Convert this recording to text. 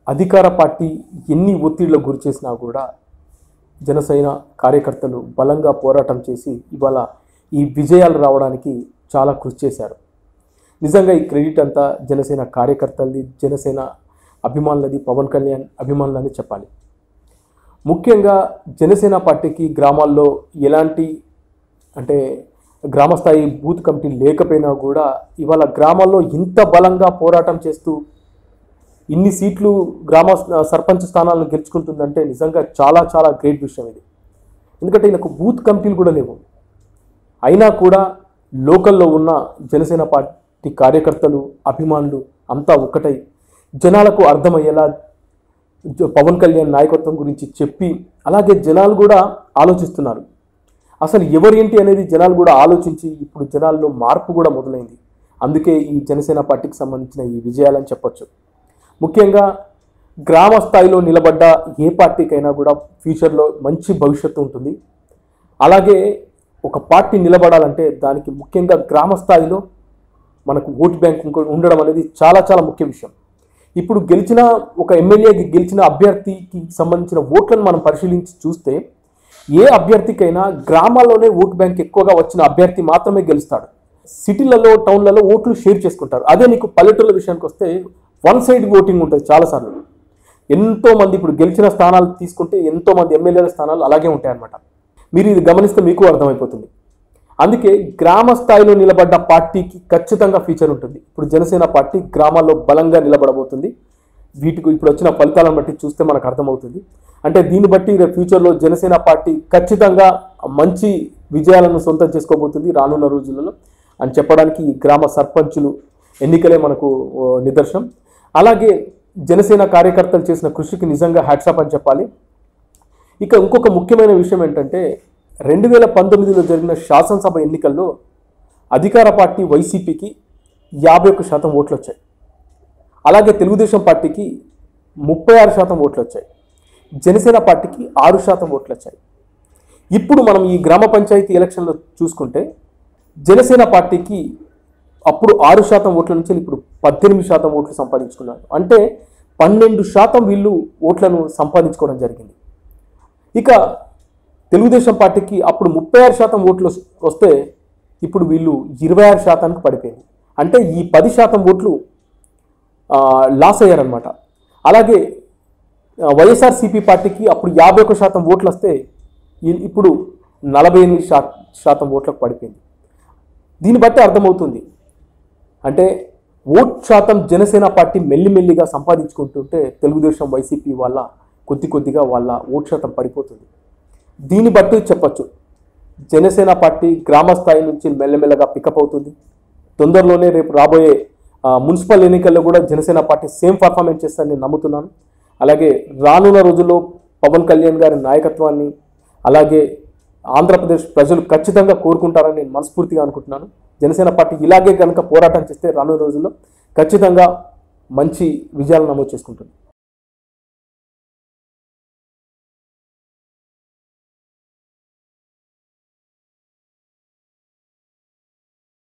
అధికార పార్టీ ఎన్ని ఒత్తిళ్లకు గురి చేసినా కూడా జనసేన కార్యకర్తలు బలంగా పోరాటం చేసి ఇవాళ ఈ విజయాలు రావడానికి చాలా కృషి చేశారు నిజంగా ఈ క్రెడిట్ అంతా జనసేన కార్యకర్తలది జనసేన అభిమానులది పవన్ కళ్యాణ్ అభిమానులని చెప్పాలి ముఖ్యంగా జనసేన పార్టీకి గ్రామాల్లో ఎలాంటి అంటే గ్రామస్థాయి బూత్ కమిటీ లేకపోయినా కూడా ఇవాళ గ్రామాల్లో ఇంత బలంగా పోరాటం చేస్తూ ఇన్ని సీట్లు గ్రామ సర్పంచ్ స్థానాలను గెలుచుకుంటుందంటే నిజంగా చాలా చాలా గ్రేట్ విషయం ఇది ఎందుకంటే ఈయనకు బూత్ కమిటీలు కూడా లేవు అయినా కూడా లోకల్లో ఉన్న జనసేన పార్టీ కార్యకర్తలు అభిమానులు అంతా ఒక్కటై జనాలకు అర్థమయ్యేలా జ- పవన్ కళ్యాణ్ నాయకత్వం గురించి చెప్పి అలాగే జనాలు కూడా ఆలోచిస్తున్నారు అసలు ఎవరేంటి అనేది జనాలు కూడా ఆలోచించి ఇప్పుడు జనాల్లో మార్పు కూడా మొదలైంది అందుకే ఈ జనసేన పార్టీకి సంబంధించిన ఈ విజయాలని చెప్పొచ్చు ముఖ్యంగా గ్రామ స్థాయిలో నిలబడ్డ ఏ పార్టీకైనా కూడా ఫ్యూచర్లో మంచి భవిష్యత్తు ఉంటుంది అలాగే ఒక పార్టీ నిలబడాలంటే దానికి ముఖ్యంగా గ్రామ స్థాయిలో మనకు ఓటు బ్యాంక్ ఇంకో- ఉండడం అనేది చాలా చాలా ముఖ్య విషయం ఇప్పుడు గెలిచిన ఒక ఎమ్మెల్యేకి గెలిచిన అభ్యర్థికి సంబంధించిన ఓట్లను మనం పరిశీలించి చూస్తే ఏ అభ్యర్థికైనా గ్రామాల్లోనే ఓటు బ్యాంక్ ఎక్కువగా వచ్చిన అభ్యర్థి మాత్రమే గెలుస్తాడు సిటీలలో టౌన్లలో ఓట్లు షేర్ చేసుకుంటారు అదే నీకు పల్లెటూళ్ళ విషయానికి వస్తే వన్ సైడ్ ఓటింగ్ ఉంటుంది చాలాసార్లు ఎంతో మంది ఇప్పుడు గెలిచిన స్థానాలు తీసుకుంటే ఎంతో మంది ఎమ్మెల్యేల స్థానాలు అలాగే ఉంటాయి అన్నమాట మీరు ఇది గమనిస్తే మీకు అర్థమైపోతుంది అందుకే గ్రామ స్థాయిలో నిలబడ్డ పార్టీకి ఖచ్చితంగా ఫీచర్ ఉంటుంది ఇప్పుడు జనసేన పార్టీ గ్రామాల్లో బలంగా నిలబడబోతుంది వీటికి ఇప్పుడు వచ్చిన ఫలితాలను బట్టి చూస్తే మనకు అర్థమవుతుంది అంటే దీన్ని బట్టి రేపు ఫ్యూచర్లో జనసేన పార్టీ ఖచ్చితంగా మంచి విజయాలను సొంతం చేసుకోబోతుంది రానున్న రోజులలో అని చెప్పడానికి ఈ గ్రామ సర్పంచులు ఎన్నికలే మనకు ఓ, నిదర్శనం అలాగే జనసేన కార్యకర్తలు చేసిన కృషికి నిజంగా హ్యాట్సాప్ అని చెప్పాలి ఇక ఇంకొక ముఖ్యమైన విషయం ఏంటంటే రెండు వేల పంతొమ్మిదిలో జరిగిన శాసనసభ ఎన్నికల్లో అధికార పార్టీ వైసీపీకి యాభై ఒక్క శాతం ఓట్లు వచ్చాయి అలాగే తెలుగుదేశం పార్టీకి ముప్పై ఆరు శాతం ఓట్లు వచ్చాయి జనసేన పార్టీకి ఆరు శాతం ఓట్లు వచ్చాయి ఇప్పుడు మనం ఈ గ్రామ పంచాయతీ ఎలక్షన్లో చూసుకుంటే జనసేన పార్టీకి అప్పుడు ఆరు శాతం ఓట్ల నుంచి ఇప్పుడు పద్దెనిమిది శాతం ఓట్లు సంపాదించుకున్నారు అంటే పన్నెండు శాతం వీళ్ళు ఓట్లను సంపాదించుకోవడం జరిగింది ఇక తెలుగుదేశం పార్టీకి అప్పుడు ముప్పై ఆరు శాతం ఓట్లు వస్- వస్తే ఇప్పుడు వీళ్ళు ఇరవై ఆరు శాతానికి పడిపోయింది అంటే ఈ పది శాతం ఓట్లు ఆ, లాస్ అయ్యారనమాట అలాగే ఆ, వైఎస్ఆర్సీపీ పార్టీకి అప్పుడు యాభై ఒక్క శాతం ఓట్లు వస్తే ఈ- ఇప్పుడు నలభై ఎనిమిది శా శాతం ఓట్లకు పడిపోయింది దీన్ని బట్టి అర్థమవుతుంది అంటే ఓట్ శాతం జనసేన పార్టీ మెల్లిమెల్లిగా సంపాదించుకుంటుంటే తెలుగుదేశం వైసీపీ వల్ల కొద్ది కొద్దిగా వాళ్ళ ఓట్ శాతం పడిపోతుంది దీన్ని బట్టి చెప్పొచ్చు జనసేన పార్టీ గ్రామ స్థాయి నుంచి మెల్లమెల్లగా పికప్ అవుతుంది తొందరలోనే రేపు రాబోయే ఆ, మున్సిపల్ ఎన్నికల్లో కూడా జనసేన పార్టీ సేమ్ పర్ఫార్మెన్స్ చేస్తారని నేను నమ్ముతున్నాను అలాగే రానున్న రోజుల్లో పవన్ కళ్యాణ్ గారి నాయకత్వాన్ని అలాగే ఆంధ్రప్రదేశ్ ప్రజలు ఖచ్చితంగా కోరుకుంటారని నేను మనస్ఫూర్తిగా అనుకుంటున్నాను జనసేన పార్టీ ఇలాగే కనుక పోరాటం చేస్తే రానున్న రోజుల్లో ఖచ్చితంగా మంచి విజయాలు నమోదు చేసుకుంటుంది